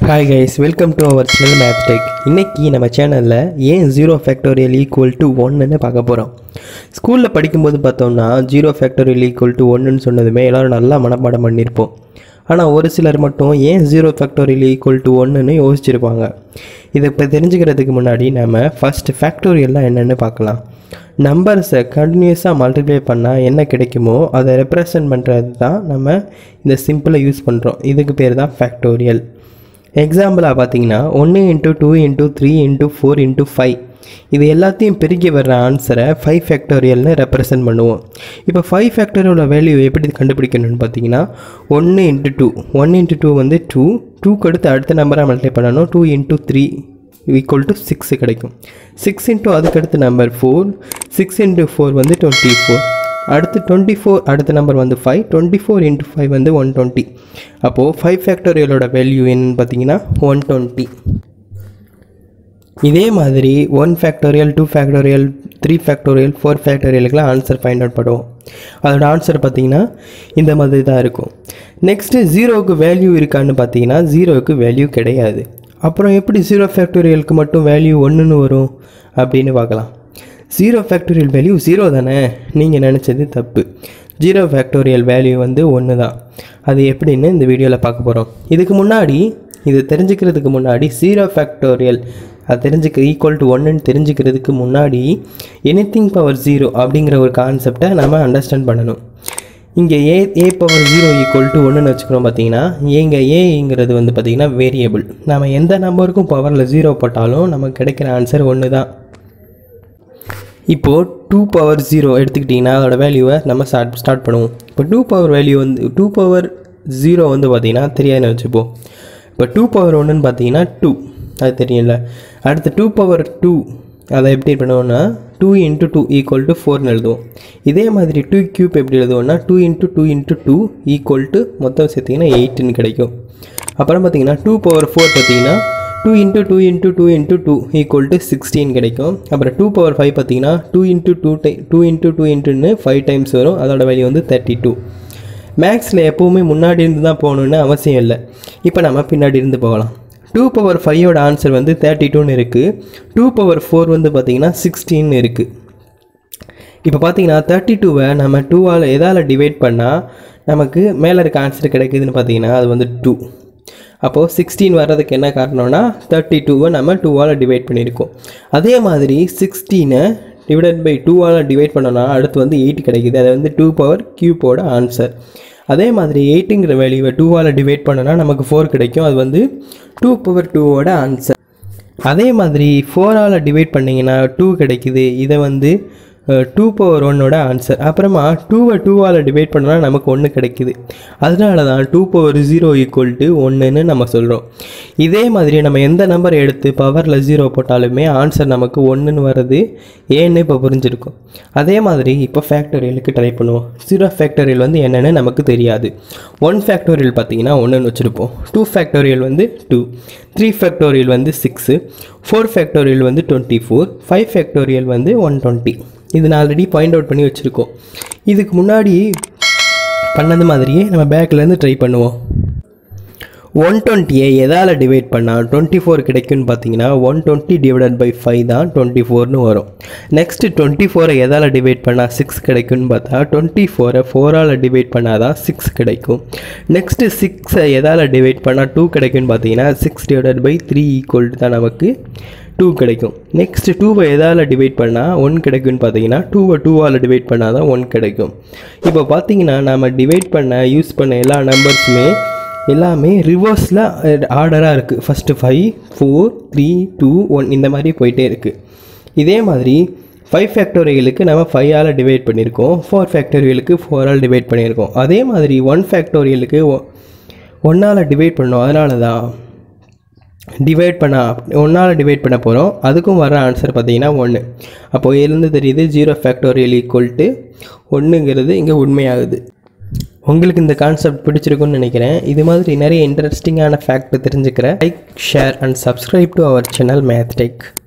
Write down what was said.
hi guys welcome to our channel map tech இன்னைக்கு நம்ம சேனலில் ஏன் ஜீரோ ஃபேக்டோரியல் ஈக்குவல் டு ஒன்றுன்னு பார்க்க போகிறோம் ஸ்கூலில் படிக்கும்போது பார்த்தோம்னா ஜீரோ ஃபேக்டோரியல் ஈக்குவல் டு ஒன்றுன்னு சொன்னதுமே எல்லோரும் நல்லா மனப்பாடம் பண்ணியிருப்போம் ஆனால் ஒரு சிலர் மட்டும் ஏன் ஜீரோ ஃபேக்டோரியல் ஈக்குவல் டு ஒன்றுன்னு யோசிச்சிருப்பாங்க இதை இப்போ தெரிஞ்சுக்கிறதுக்கு முன்னாடி நம்ம ஃபஸ்ட் ஃபேக்டோரியல்லாம் என்னென்னு பார்க்கலாம் நம்பர்ஸை கண்டினியூஸாக மல்டிப்ளை பண்ணால் என்ன கிடைக்குமோ அதை ரெப்ரசன்ட் பண்ணுறது தான் நம்ம இந்த சிம்பிளை யூஸ் பண்ணுறோம் இதுக்கு பேர் தான் ஃபேக்டோரியல் எக்ஸாம்பிளாக பார்த்தீங்கன்னா ஒன்று into two into three into four into five இது எல்லாத்தையும் பெருக்கி வர்ற ஆன்சரை ஃபைவ் ஃபேக்டோரியல்னு ரெப்ரசன்ட் பண்ணுவோம் இப்போ ஃபைவ் ஃபேக்டோரியலோட வேல்யூ எப்படி கண்டுபிடிக்கணும்னு பார்த்தீங்கன்னா ஒன்று into two one into two வந்து டூ டூக்கு அடுத்து அடுத்த நம்பராக மல்டிப்ளை பண்ணணும் two into three equal to six கிடைக்கும் சிக்ஸ் இன்ட்டு அதுக்கடுத்து number four six into four வந்து டுவெண்ட்டி ஃபோர் அடுத்து டுவெண்ட்டி ஃபோர் அடுத்த நம்பர் வந்து five twenty four into five வந்து ஒன் டுவெண்ட்டி அப்போது ஃபைவ் ஃபேக்டோரியலோட வேல்யூ என்னன்னு பார்த்தீங்கன்னா ஒன் டுவெண்ட்டி இதே மாதிரி one factorial two factorial three factorial four ஃபேக்டோரியலுக்குலாம் ஆன்சர் ஃபைண்ட் அவுட் பண்ணுவோம் அதோட ஆன்சர் பார்த்தீங்கன்னா இந்த மாதிரி தான் இருக்கும் நெக்ஸ்ட்டு ஜீரோவுக்கு வேல்யூ இருக்கான்னு பார்த்தீங்கன்னா ஜீரோவுக்கு வேல்யூ கிடையாது அப்புறம் எப்படி ஜீரோ ஃபேக்டோரியலுக்கு மட்டும் வேல்யூ ஒன்றுன்னு வரும் அப்படின்னு பார்க்கலாம் ஜீரோ ஃபேக்டோரியல் வேல்யூ ஜீரோ தானே நீங்கள் நினச்சது தப்பு ஜீரோ ஃபேக்டோரியல் வேல்யூ வந்து ஒன்று தான் அது எப்படின்னு இந்த வீடியோவில் பார்க்க போகிறோம் இதுக்கு முன்னாடி இது தெரிஞ்சுக்கிறதுக்கு முன்னாடி ஜீரோ ஃபேக்டோரியல் அது தெரிஞ்சுக்க ஈக்குவல் டு ஒன்றுன்னு தெரிஞ்சுக்கிறதுக்கு முன்னாடி எனிதிங் பவர் ஜீரோ அப்படிங்கிற ஒரு கான்செப்டை நம்ம அண்டர்ஸ்டாண்ட் பண்ணணும் இங்கே A A power zero equal to ஒன்றுன்னு வச்சுக்கிறோம் பார்த்தீங்கன்னா இங்கே ஏங்கிறது வந்து பார்த்திங்கன்னா வேரியபிள் நம்ம எந்த நம்பருக்கும் பவரில் ஜீரோ போட்டாலும் நமக்கு கிடைக்கிற ஆன்சர் ஒன்று தான் இப்போது டூ பவர் ஜீரோ எடுத்துக்கிட்டிங்கன்னா அதோட வேல்யூவை நம்ம ஸ்டார்ட் ஸ்டார்ட் பண்ணுவோம் இப்போ டூ பவர் வேல்யூ வந்து டூ பவர் ஜீரோ வந்து பார்த்திங்கன்னா தெரியாதுன்னு வச்சுப்போம் இப்போ டூ பவர் ஒன்றுன்னு பார்த்தீங்கன்னா டூ அது தெரியல அடுத்து டூ பவர் டூ அதை எப்படி பண்ணுவோம்னா two into two equal to ஃபோர்னு எழுதுவோம் இதே மாதிரி டூ க்யூப் எப்படி எழுதுவோம்னா two into two into two equal to மொத்தம் சேர்த்திங்கன்னா எயிட்டுன்னு கிடைக்கும் அப்புறம் பார்த்தீங்கன்னா டூ பவர் ஃபோர் பார்த்தீங்கன்னா two into two into two into two equal to sixteen கிடைக்கும் அப்புறம் டூ பவர் ஃபைவ் பார்த்தீங்கன்னா டூ இன்ட்டு டூ டை டூ இன்ட்டு டூ இன்ட்டுன்னு ஃபைவ் டைம்ஸ் வரும் அதோட வேல்யூ வந்து தேர்ட்டி டூ மேக்ஸில் எப்போவுமே முன்னாடி இருந்து தான் போகணுன்னு அவசியம் இல்லை இப்போ நம்ம பின்னாடி இருந்து போகலாம் டூ பவர் ஃபைவோட ஆன்சர் வந்து தேர்ட்டி டூன்னு இருக்குது டூ பவர் ஃபோர் வந்து பார்த்திங்கன்னா சிக்ஸ்டீன் இருக்குது இப்போ பார்த்தீங்கன்னா தேர்ட்டி டூவை நம்ம டூவால் எதால் டிவைட் பண்ணால் நமக்கு மேலே இருக்க ஆன்சர் கிடைக்குதுன்னு பார்த்தீங்கன்னா அது வந்து டூ அப்போது சிக்ஸ்டீன் வர்றதுக்கு என்ன காரணம்னா தேர்ட்டி டூவை நம்ம டூவால் டிவைட் பண்ணியிருக்கோம் அதே மாதிரி சிக்ஸ்டீனை டிவைடட் பை டூவால் டிவைட் பண்ணோன்னா அடுத்து வந்து எயிட் கிடைக்குது அது வந்து டூ பவர் க்யூப்போட ஆன்சர் அதே மாதிரி எயிட்டுங்கிற வேல்யூவை டூவால் டிவைட் பண்ணோன்னா நமக்கு ஃபோர் கிடைக்கும் அது வந்து டூ பவர் டூவோட ஆன்சர் அதே மாதிரி ஃபோரால் டிவைட் பண்ணிங்கன்னா டூ கிடைக்குது இதை வந்து டூ பவர் ஒன்னோட ஆன்சர் அப்புறமா டூவை டூவால் டிவைட் பண்ணால் நமக்கு ஒன்று கிடைக்குது அதனால தான் two power zero equal to ஒன்றுன்னு நம்ம சொல்கிறோம் இதே மாதிரி நம்ம எந்த நம்பர் எடுத்து பவரில் ஜீரோ போட்டாலுமே ஆன்சர் நமக்கு ஒன்றுன்னு வர்றது ஏன்னு இப்போ புரிஞ்சிருக்கும் அதே மாதிரி இப்போ ஃபேக்டோரியலுக்கு ட்ரை பண்ணுவோம் ஜீரோ ஃபேக்டோரியல் வந்து என்னென்னு நமக்கு தெரியாது ஒன் ஃபேக்டோரியல் பார்த்தீங்கன்னா ஒன்றுன்னு வச்சுருப்போம் டூ ஃபேக்டோரியல் வந்து டூ த்ரீ ஃபேக்டோரியல் வந்து சிக்ஸு ஃபோர் ஃபேக்டோரியல் வந்து டுவெண்ட்டி ஃபோர் ஃபைவ் ஃபேக்டோரியல் வந்து ஒன் டுவெண்ட்டி இது நான் ஆல்ரெடி பாயிண்ட் அவுட் பண்ணி வச்சுருக்கோம் இதுக்கு முன்னாடி பண்ணது மாதிரியே நம்ம பேக்லேருந்து ட்ரை பண்ணுவோம் ஒன் டுவெண்ட்டியை எதால் டிவைட் பண்ணால் டுவெண்ட்டி ஃபோர் கிடைக்கும்னு பார்த்தீங்கன்னா one twenty divided by five தான் டுவெண்ட்டி ஃபோர்னு வரும் நெக்ஸ்ட்டு டுவெண்ட்டி ஃபோரை எதால் டிவைட் பண்ணால் சிக்ஸ் கிடைக்கும்னு பார்த்தா டுவெண்ட்டி ஃபோரை ஃபோரால் டிவைட் பண்ணால் தான் சிக்ஸ் கிடைக்கும் நெக்ஸ்ட்டு சிக்ஸை எதால் டிவைட் பண்ணால் டூ கிடைக்கும்னு பார்த்தீங்கன்னா six divided by three equal தான் நமக்கு டூ கிடைக்கும் நெக்ஸ்ட்டு டூவை எதால் டிவைட் பண்ணால் ஒன் கிடைக்கும்னு பார்த்தீங்கன்னா டூவை டூவால் டிவைட் பண்ணால் தான் ஒன் கிடைக்கும் இப்போ பார்த்தீங்கன்னா நம்ம டிவைட் பண்ண யூஸ் பண்ண எல்லா நம்பர்ஸுமே எல்லாமே ரிவர்ஸில் ஆர்டராக இருக்குது first five four three two one இந்த மாதிரி போயிட்டே இருக்குது இதே மாதிரி ஃபைவ் ஃபேக்டோரியலுக்கு நம்ம ஃபைவால் டிவைட் பண்ணியிருக்கோம் ஃபோர் ஃபேக்டோரியலுக்கு ஃபோரால் டிவைட் பண்ணியிருக்கோம் அதே மாதிரி ஒன் ஃபேக்டோரியலுக்கு ஒன்றால் டிவைட் பண்ணோம் அதனால தான் டிவைட் பண்ண ஒன்றால் டிவைட் பண்ண போகிறோம் அதுக்கும் வர ஆன்சர் பார்த்தீங்கன்னா ஒன்று அப்போது இருந்து தெரியுது ஜீரோ ஃபேக்டோரியல் ஈக்குவல் டு ஒன்றுங்கிறது இங்கே உண்மையாகுது உங்களுக்கு இந்த கான்செப்ட் பிடிச்சிருக்குன்னு நினைக்கிறேன் இது மாதிரி நிறைய இன்ட்ரெஸ்டிங்கான ஃபேக்ட் தெரிஞ்சுக்கிறேன் like share and subscribe to our channel Math tech